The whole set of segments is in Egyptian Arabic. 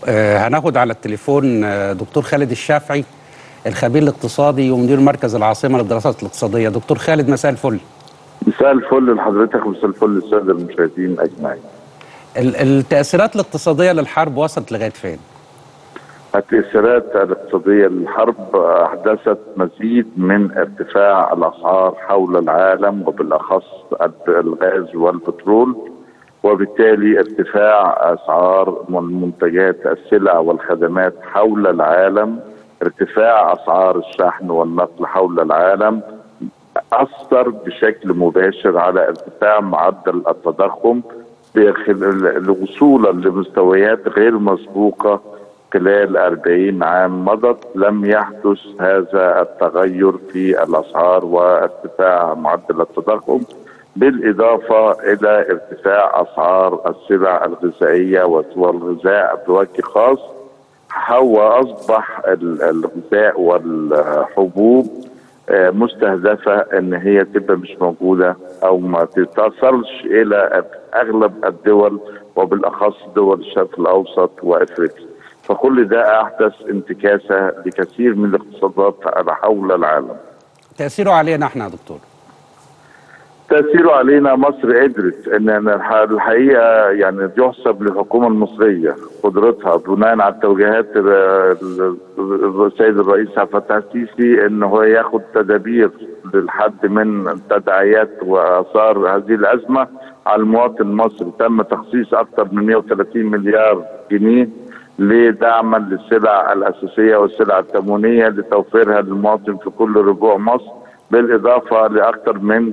آه، هناخد على التليفون آه، دكتور خالد الشافعي الخبير الاقتصادي ومدير مركز العاصمه للدراسات الاقتصاديه دكتور خالد مساء الفل مساء الفل لحضرتك ومساء الفل للساده المشاهدين اجمعين. ال- التاثيرات الاقتصاديه للحرب وصلت لغايه فين التاثيرات الاقتصاديه للحرب احدثت مزيد من ارتفاع الاسعار حول العالم وبالاخص الغاز والبترول وبالتالي ارتفاع اسعار منتجات السلع والخدمات حول العالم ارتفاع اسعار الشحن والنقل حول العالم اثر بشكل مباشر على ارتفاع معدل التضخم بخل- وصولا لمستويات غير مسبوقه خلال 40 عام مضت لم يحدث هذا التغير في الاسعار وارتفاع معدل التضخم بالاضافه الى ارتفاع اسعار السلع الغذائيه والغذاء بوجه خاص هو اصبح ال- الغذاء والحبوب آه، مستهدفه ان هي تبقى مش موجوده او ما تتصلش الى اغلب الدول وبالاخص دول الشرق الاوسط وافريقيا. فكل ده احدث انتكاسه لكثير من الاقتصادات على حول العالم. تاثيره علينا احنا يا دكتور تأثيره علينا مصر قدرت ان إن الح- الحقيقه يعني يحسب للحكومه المصريه قدرتها بناء على توجيهات ال- ال- السيد الرئيس عبد الفتاح السيسي ان هو ياخد تدابير للحد من التداعيات واثار هذه الازمه على المواطن المصري تم تخصيص اكثر من 130 مليار جنيه لدعما للسلع الاساسيه والسلع التموينيه لتوفيرها للمواطن في كل ربوع مصر بالاضافه لاكثر من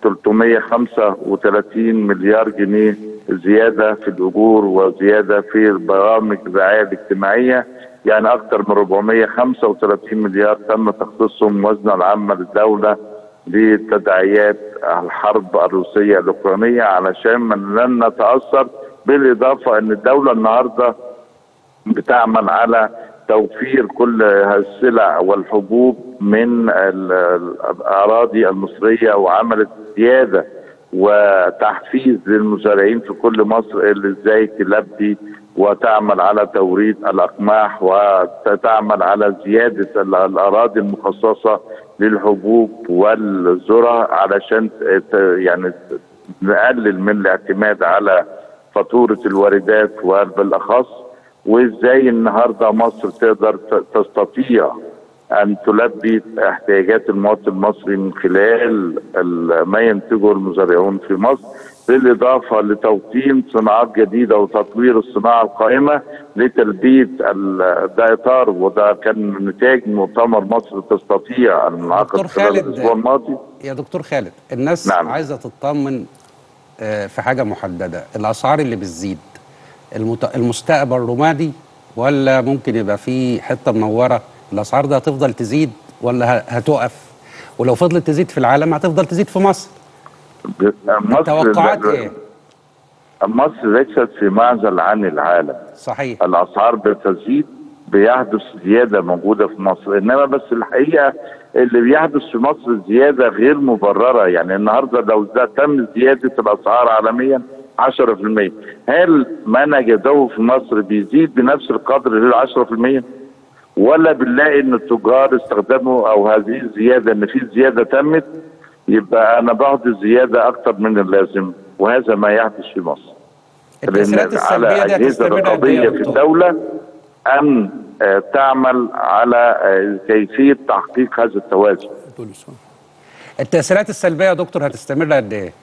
335 مليار جنيه زياده في الاجور وزياده في برامج الرعايه الاجتماعيه يعني اكثر من 435 مليار تم تخصيصهم موازنه العامه للدوله لتداعيات الحرب الروسيه الاوكرانيه علشان من لن نتاثر بالاضافه ان الدوله النهارده بتعمل على توفير كل السلع والحبوب من ال- ال- الاراضي المصريه وعملت زياده وتحفيز للمزارعين في كل مصر اللي ازاي تلبي وتعمل على توريد الاقماح وتعمل على زياده ال- الاراضي المخصصه للحبوب والذره علشان ت- يعني نقلل من الاعتماد على فاتوره الواردات وبالاخص وازاي النهارده مصر تقدر ت- تستطيع ان تلبي احتياجات المواطن المصري من خلال ال- ما ينتجه المزارعون في مصر بالاضافه لتوطين صناعات جديده وتطوير الصناعه القائمه لتلبيه ال- ده اطار وده كان نتاج مؤتمر مصر تستطيع المنعقد دكتور خلال خالد، الاسبوع الماضي يا دكتور خالد الناس نعم. عايزه تطمن آه، في حاجه محدده الاسعار اللي بتزيد المت... المستقبل رمادي ولا ممكن يبقى في حته منوره الاسعار دي هتفضل تزيد ولا ه- هتقف ولو فضلت تزيد في العالم هتفضل تزيد في مصر مصر توقعات ايه مصر ليست في معزل عن العالم صحيح الاسعار بتزيد بيحدث زياده موجوده في مصر انما بس الحقيقه اللي بيحدث في مصر زياده غير مبرره يعني النهارده لو ده تم زياده الاسعار عالميا 10% هل ما نجده في مصر بيزيد بنفس القدر لل 10% ولا بنلاقي ان التجار استخدموا او هذه الزياده ان في زياده تمت يبقى انا باخد الزياده اكتر من اللازم وهذا ما يحدث في مصر التاثيرات لأن على السلبيه دي اجهزه هتستمر قد ايه رقابيه يا في دكتور؟ الدوله ان آه، تعمل على آه، كيفيه تحقيق هذا التوازن التاثيرات السلبيه يا دكتور هتستمر قد ايه؟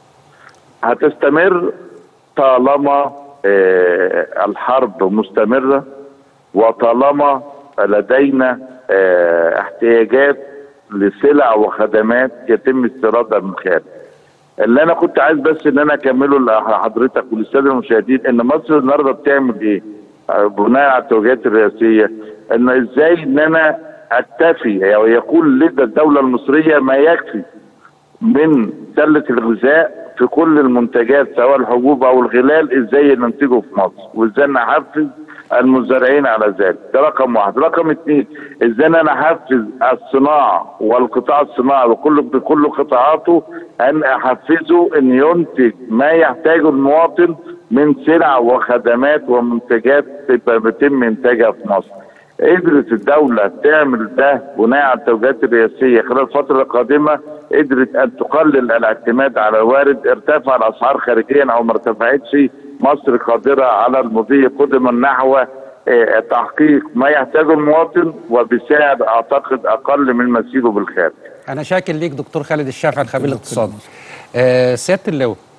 هتستمر طالما آه، الحرب مستمره وطالما لدينا آه، احتياجات لسلع وخدمات يتم استيرادها من الخارج. اللي انا كنت عايز بس ان انا اكمله لحضرتك وللساده المشاهدين ان مصر النهارده بتعمل ايه؟ آه، بناء على التوجيهات الرئاسيه ان ازاي ان انا اكتفي او يكون لدى الدوله المصريه ما يكفي من سله الغذاء في كل المنتجات سواء الحبوب او الغلال ازاي ننتجه في مصر وازاي نحفز المزارعين على ذلك ده رقم واحد رقم اثنين ازاي انا احفز الصناعه والقطاع الصناعي وكل بكل قطاعاته ان احفزه ان ينتج ما يحتاجه المواطن من سلع وخدمات ومنتجات تبقى بيتم انتاجها في مصر. قدرت الدولة تعمل ده بناء على التوجيهات الرئاسية خلال الفترة القادمة قدرت أن تقلل الاعتماد على الوارد ارتفع الأسعار خارجيا أو ما ارتفعتش مصر قادرة على المضي قدما نحو آه، تحقيق ما يحتاجه المواطن وبسعر أعتقد أقل من مثيله بالخارج انا شاكر ليك دكتور خالد الشافعي الخبير الاقتصادي آه سياده اللواء